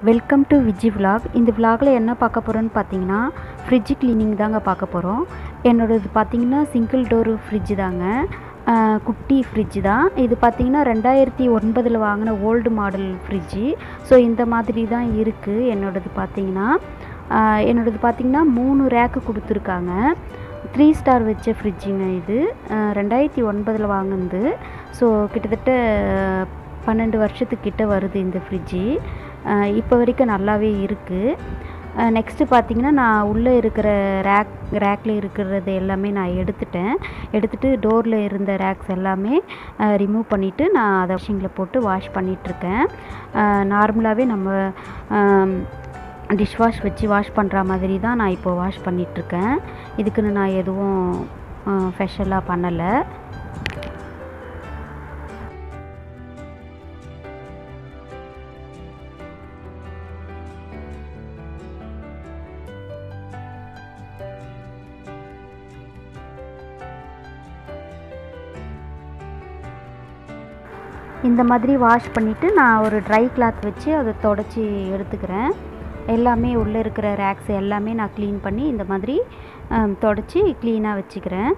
welcome to Viji vlog இந்த vlogல என்ன பார்க்க போகிறோன்னு பார்த்தீங்கன்னா ஃப்ரிட்ஜ் க்ளீனிங் தாங்க பார்க்க போகிறோம் என்னோடது பார்த்தீங்கன்னா சிங்கிள் டோர் ஃப்ரிட்ஜ் தாங்க ஆஹ் குட்டி ஃப்ரிட்ஜ் தான் இது பார்த்தீங்கன்னா ரெண்டாயிரத்தி ஒன்பதில் வாங்கின ஓல்டு மாடல் ஃப்ரிட்ஜு ஸோ இந்த மாதிரி தான் இருக்குது என்னோடது பார்த்தீங்கன்னா ஆஹ் என்னோடது பார்த்தீங்கன்னா மூணு ரேக்கு கொடுத்துருக்காங்க த்ரீ ஸ்டார் வச்ச ஃப்ரிட்ஜுங்க இது ஆஹ் ரெண்டாயிரத்தி ஒன்பதில் வாங்கினது ஸோ கிட்டத்தட்ட பன்னெண்டு வருஷத்துக்கிட்ட வருது இந்த ஃப்ரிட்ஜு இப்போ வரைக்கும் நல்லாவே இருக்குது நெக்ஸ்ட்டு பார்த்தீங்கன்னா நான் உள்ளே இருக்கிற ரேக் ரேக்கில் இருக்கிறது எல்லாமே நான் எடுத்துட்டேன் எடுத்துகிட்டு டோரில் இருந்த ரேக்ஸ் எல்லாமே ரிமூவ் பண்ணிவிட்டு நான் அதை வாஷிங்கில் போட்டு வாஷ் பண்ணிகிட்ருக்கேன் நார்மலாகவே நம்ம டிஷ் வாஷ் வச்சு வாஷ் பண்ணுற மாதிரி தான் நான் இப்போ வாஷ் பண்ணிகிட்ருக்கேன் இதுக்குன்னு நான் எதுவும் ஸ்பெஷலாக பண்ணலை இந்த மாதிரி வாஷ் பண்ணிவிட்டு நான் ஒரு ட்ரை கிளாத் வச்சு அதை தொடச்சி எடுத்துக்கிறேன் எல்லாமே உள்ளே இருக்கிற ரேக்ஸ் எல்லாமே நான் க்ளீன் பண்ணி இந்த மாதிரி தொடச்சி க்ளீனாக வச்சுக்கிறேன்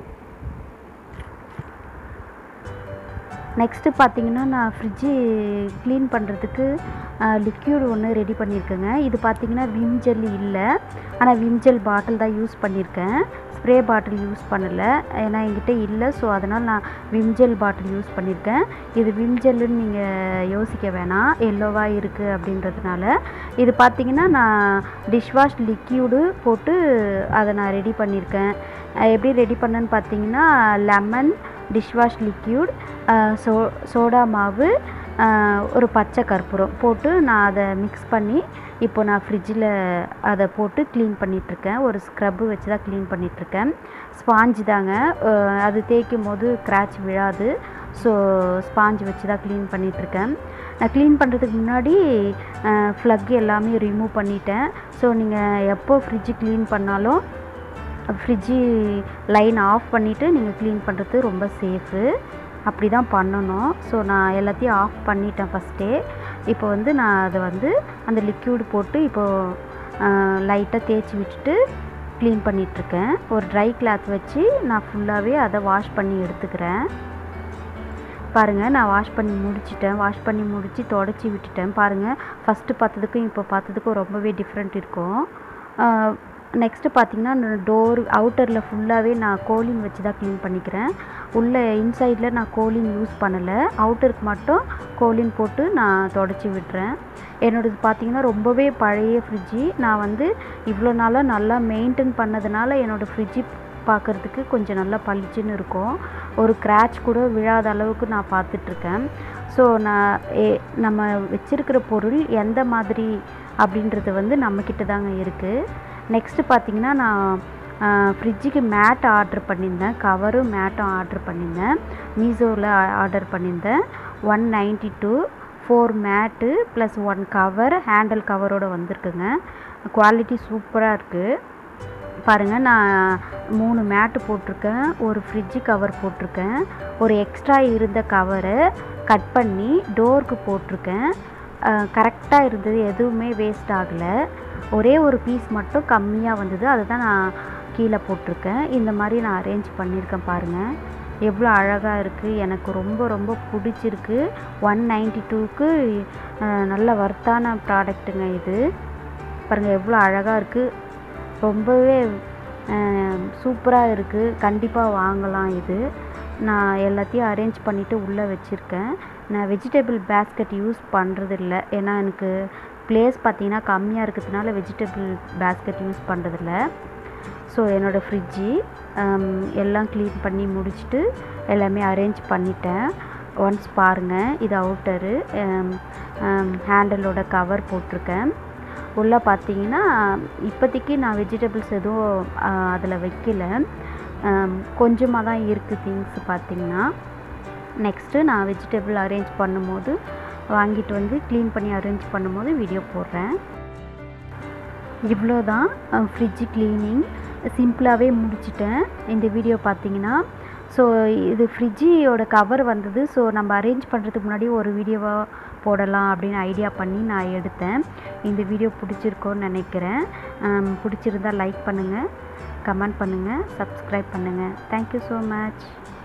நெக்ஸ்ட்டு பார்த்தீங்கன்னா நான் ஃப்ரிட்ஜு க்ளீன் பண்ணுறதுக்கு லிக்யூட் ஒன்று ரெடி பண்ணியிருக்கேங்க இது பார்த்தீங்கன்னா விம் ஜெல் இல்லை ஆனால் விம் ஜெல் பாட்டில் தான் யூஸ் பண்ணியிருக்கேன் ஸ்ப்ரே பாட்டில் யூஸ் பண்ணலை ஏன்னா என்கிட்ட இல்லை ஸோ அதனால் நான் விம் ஜெல் பாட்டில் யூஸ் பண்ணியிருக்கேன் இது விம் ஜெல்லுன்னு நீங்கள் யோசிக்க வேணாம் எல்லோவாக இருக்குது அப்படின்றதுனால இது பார்த்தீங்கன்னா நான் டிஷ்வாஷ் லிக்யூடு போட்டு அதை நான் ரெடி பண்ணியிருக்கேன் எப்படி ரெடி பண்ணேன்னு பார்த்தீங்கன்னா lemon dishwash liquid so soda மாவு ஒரு பச்சை கற்பூரம் போட்டு நான் அதை மிக்ஸ் பண்ணி இப்போ நான் ஃப்ரிட்ஜில் அதை போட்டு க்ளீன் பண்ணிகிட்ருக்கேன் ஒரு ஸ்க்ரப்பு வச்சு தான் க்ளீன் பண்ணிகிட்ருக்கேன் ஸ்பாஞ்சு தாங்க அது தேய்க்கும் போது க்ராச் விழாது ஸோ ஸ்பாஞ்ச் வச்சு தான் க்ளீன் பண்ணிகிட்ருக்கேன் நான் க்ளீன் பண்ணுறதுக்கு முன்னாடி ஃப்ளக் எல்லாமே ரிமூவ் பண்ணிட்டேன் ஸோ நீங்கள் எப்போ ஃப்ரிட்ஜு க்ளீன் பண்ணாலும் ஃப்ரிட்ஜு லைன் ஆஃப் பண்ணிவிட்டு நீங்கள் க்ளீன் பண்ணுறது ரொம்ப சேஃபு அப்படி தான் பண்ணணும் ஸோ நான் எல்லாத்தையும் ஆஃப் பண்ணிட்டேன் ஃபஸ்ட்டே இப்போ வந்து நான் அதை வந்து அந்த லிக்யூடு போட்டு இப்போது லைட்டாக தேய்ச்சி விட்டுட்டு க்ளீன் பண்ணிகிட்ருக்கேன் ஒரு ட்ரை கிளாத் வச்சு நான் ஃபுல்லாகவே அதை வாஷ் பண்ணி எடுத்துக்கிறேன் பாருங்கள் நான் வாஷ் பண்ணி முடிச்சிட்டேன் வாஷ் பண்ணி முடித்து தொடச்சி விட்டுட்டேன் பாருங்கள் ஃபஸ்ட்டு பார்த்ததுக்கும் இப்போ பார்த்ததுக்கும் ரொம்பவே டிஃப்ரெண்ட் இருக்கும் நெக்ஸ்ட்டு பார்த்தீங்கன்னா டோர் அவுட்டரில் ஃபுல்லாகவே நான் கோலின் வச்சு தான் க்ளீன் பண்ணிக்கிறேன் உள்ளே இன்சைடில் நான் கோலின் யூஸ் பண்ணலை அவுட்டருக்கு மட்டும் கோலின் போட்டு நான் தொடச்சி விட்டுறேன் என்னோடது பார்த்தீங்கன்னா ரொம்பவே பழைய ஃப்ரிட்ஜு நான் வந்து இவ்வளோ நாளாக நல்லா மெயின்டைன் பண்ணதுனால என்னோடய ஃப்ரிட்ஜு பார்க்குறதுக்கு கொஞ்சம் நல்லா பளிச்சுன்னு இருக்கும் ஒரு கிராச் கூட விழாத அளவுக்கு நான் பார்த்துட்ருக்கேன் ஸோ நான் ஏ நம்ம வச்சுருக்கிற பொருள் எந்த மாதிரி அப்படின்றது வந்து நம்மக்கிட்ட தாங்க இருக்குது நெக்ஸ்ட்டு பார்த்தீங்கன்னா நான் ஃப்ரிட்ஜுக்கு மேட் ஆர்டர் பண்ணியிருந்தேன் கவரும் மேட்டும் ஆர்டர் பண்ணியிருந்தேன் மீஷோவில் ஆர்டர் பண்ணியிருந்தேன் one ninety two four mat plus one cover handle கவரோடு வந்திருக்குங்க குவாலிட்டி சூப்பராக இருக்குது பாருங்கள் நான் மூணு மேட்டு போட்டிருக்கேன் ஒரு ஃப்ரிட்ஜு கவர் போட்டிருக்கேன் ஒரு எக்ஸ்ட்ரா இருந்த கவரை கட் பண்ணி டோருக்கு போட்டிருக்கேன் கரெக்டாக இருந்தது எதுவுமே வேஸ்ட் ஆகலை ஒரே ஒரு பீஸ் மட்டும் கம்மியாக வந்தது அதை தான் நான் கீழே போட்டிருக்கேன் இந்த மாதிரி நான் அரேஞ்ச் பண்ணியிருக்கேன் பாருங்கள் எவ்வளோ அழகாக இருக்குது எனக்கு ரொம்ப ரொம்ப பிடிச்சிருக்கு ஒன் நைன்ட்டி டூக்கு நல்ல வர்த்தான ப்ராடக்ட்டுங்க இது பாருங்கள் எவ்வளோ அழகாக இருக்குது ரொம்பவே சூப்பராக இருக்குது கண்டிப்பாக வாங்கலாம் இது நான் எல்லாத்தையும் அரேஞ்ச் பண்ணிவிட்டு உள்ளே வச்சுருக்கேன் நான் வெஜிடபிள் பேஸ்கெட் யூஸ் பண்ணுறதில்ல ஏன்னா எனக்கு ப்ளேஸ் பார்த்திங்கன்னா கம்மியாக இருக்கிறதுனால வெஜிடபிள் பேஸ்கெட் யூஸ் பண்ணுறதில்ல ஸோ என்னோடய ஃப்ரிட்ஜு எல்லாம் க்ளீன் பண்ணி முடிச்சுட்டு எல்லாமே அரேஞ்ச் பண்ணிட்டேன் ஒன்ஸ் பாருங்கள் இது அவுட்டரு ஹேண்டலோட கவர் போட்டிருக்கேன் உள்ளே பார்த்தீங்கன்னா இப்போதைக்கு நான் வெஜிடபிள்ஸ் எதுவும் அதில் வைக்கல கொஞ்சமாக தான் இருக்குது திங்ஸ் பார்த்திங்கன்னா நெக்ஸ்ட்டு நான் வெஜிடபிள் அரேஞ்ச் பண்ணும்போது வாங்கிட்டு வந்து க்ளீன் பண்ணி அரேஞ்ச் பண்ணும்போது வீடியோ போடுறேன் இவ்வளோ தான் ஃப்ரிட்ஜு க்ளீனிங் சிம்பிளாகவே முடிச்சிட்டேன் இந்த வீடியோ பார்த்தீங்கன்னா ஸோ இது ஃப்ரிட்ஜியோட கவர் வந்தது ஸோ நம்ம அரேஞ்ச் பண்ணுறதுக்கு முன்னாடி ஒரு வீடியோவாக போடலாம் அப்படின்னு ஐடியா பண்ணி நான் எடுத்தேன் இந்த வீடியோ பிடிச்சிருக்கோன்னு நினைக்கிறேன் ஆம், பிடிச்சிருந்தா லைக் பண்ணுங்கள் கமெண்ட் பண்ணுங்கள் சப்ஸ்கிரைப் பண்ணுங்கள் தேங்க்யூ ஸோ மச்